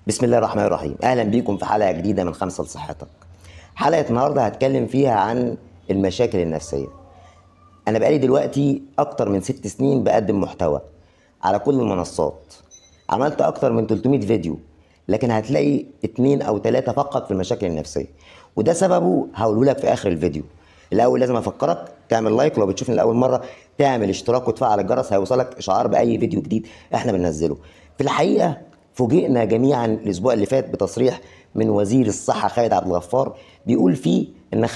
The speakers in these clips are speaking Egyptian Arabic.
بسم الله الرحمن الرحيم اهلا بيكم في حلقه جديده من خمسه لصحتك حلقه النهارده هتكلم فيها عن المشاكل النفسيه انا بقالي دلوقتي اكتر من ست سنين بقدم محتوى على كل المنصات عملت اكتر من 300 فيديو لكن هتلاقي اتنين او تلاتة فقط في المشاكل النفسيه وده سببه هقوله لك في اخر الفيديو الاول لازم افكرك تعمل لايك لو بتشوفني لاول مره تعمل اشتراك وتفعل الجرس هيوصلك اشعار باي فيديو جديد احنا بننزله في الحقيقه فوجئنا جميعا الاسبوع اللي فات بتصريح من وزير الصحه خالد عبد الغفار بيقول فيه ان 25%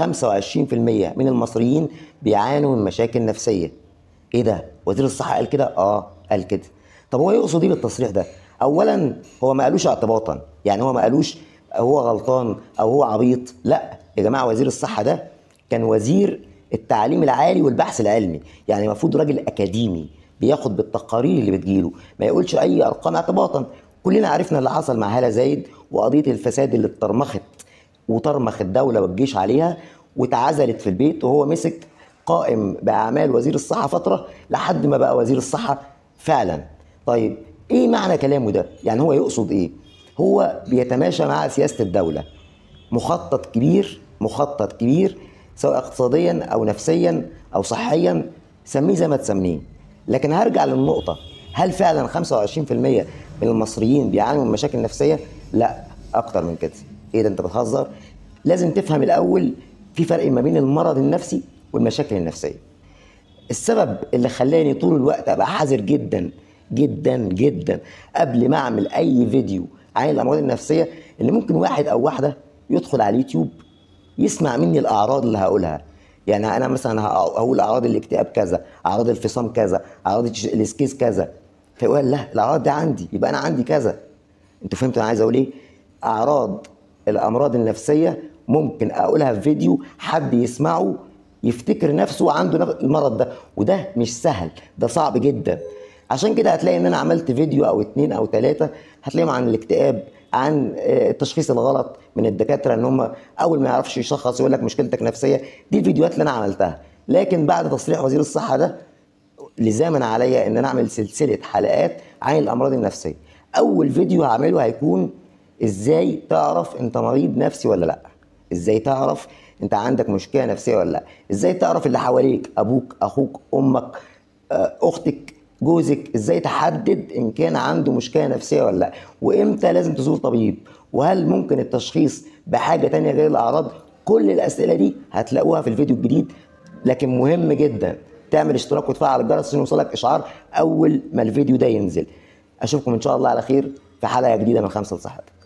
من المصريين بيعانوا من مشاكل نفسيه ايه ده وزير الصحه قال كده اه قال كده طب هو يقصد ايه بالتصريح ده اولا هو ما قالوش اعتباطا يعني هو ما قالوش هو غلطان او هو عبيط لا يا جماعه وزير الصحه ده كان وزير التعليم العالي والبحث العلمي يعني المفروض راجل اكاديمي بياخد بالتقارير اللي بتجيله ما يقولش اي ارقام اعتباطا كلنا عرفنا اللي حصل مع هاله زايد وقضيه الفساد اللي اترمخت وطرمخ الدوله والجيش عليها واتعزلت في البيت وهو مسك قائم باعمال وزير الصحه فتره لحد ما بقى وزير الصحه فعلا طيب ايه معنى كلامه ده يعني هو يقصد ايه هو بيتماشى مع سياسه الدوله مخطط كبير مخطط كبير سواء اقتصاديا او نفسيا او صحيا سميه زي ما تسميه لكن هرجع للنقطه هل فعلا 25% من المصريين بيعانوا من مشاكل نفسيه لا اكتر من كده ايه ده انت بتهزر لازم تفهم الاول في فرق ما بين المرض النفسي والمشاكل النفسيه السبب اللي خلاني طول الوقت ابقى حذر جدا جدا جدا قبل ما اعمل اي فيديو عن الامراض النفسيه اللي ممكن واحد او واحده يدخل على اليوتيوب يسمع مني الاعراض اللي هقولها يعني انا مثلا هقول اعراض الاكتئاب كذا اعراض الفصام كذا اعراض الاسكيز كذا فيقول لا الاعراض دي عندي يبقى انا عندي كذا انتوا فهمتوا انا عايز اقول ايه اعراض الامراض النفسيه ممكن اقولها في فيديو حد يسمعه يفتكر نفسه عنده المرض ده وده مش سهل ده صعب جدا عشان كده هتلاقي ان انا عملت فيديو او اتنين او تلاتة هتلاقيهم عن الاكتئاب عن التشخيص الغلط من الدكاتره ان هم اول ما يعرفش يشخص يقول لك مشكلتك نفسيه دي الفيديوهات اللي انا عملتها لكن بعد تصريح وزير الصحه ده لزاما عليا ان انا اعمل سلسله حلقات عن الامراض النفسيه اول فيديو هعمله هيكون ازاي تعرف انت مريض نفسي ولا لا ازاي تعرف انت عندك مشكله نفسيه ولا لا ازاي تعرف اللي حواليك ابوك اخوك امك اختك جوزك ازاي تحدد ان كان عنده مشكله نفسيه ولا لا وامتى لازم تزور طبيب وهل ممكن التشخيص بحاجه تانية غير الاعراض كل الاسئله دي هتلاقوها في الفيديو الجديد لكن مهم جدا تعمل اشتراك وتفعل الجرس عشان يوصلك اشعار اول ما الفيديو ده ينزل اشوفكم ان شاء الله على خير في حلقه جديده من خمسه لصحتك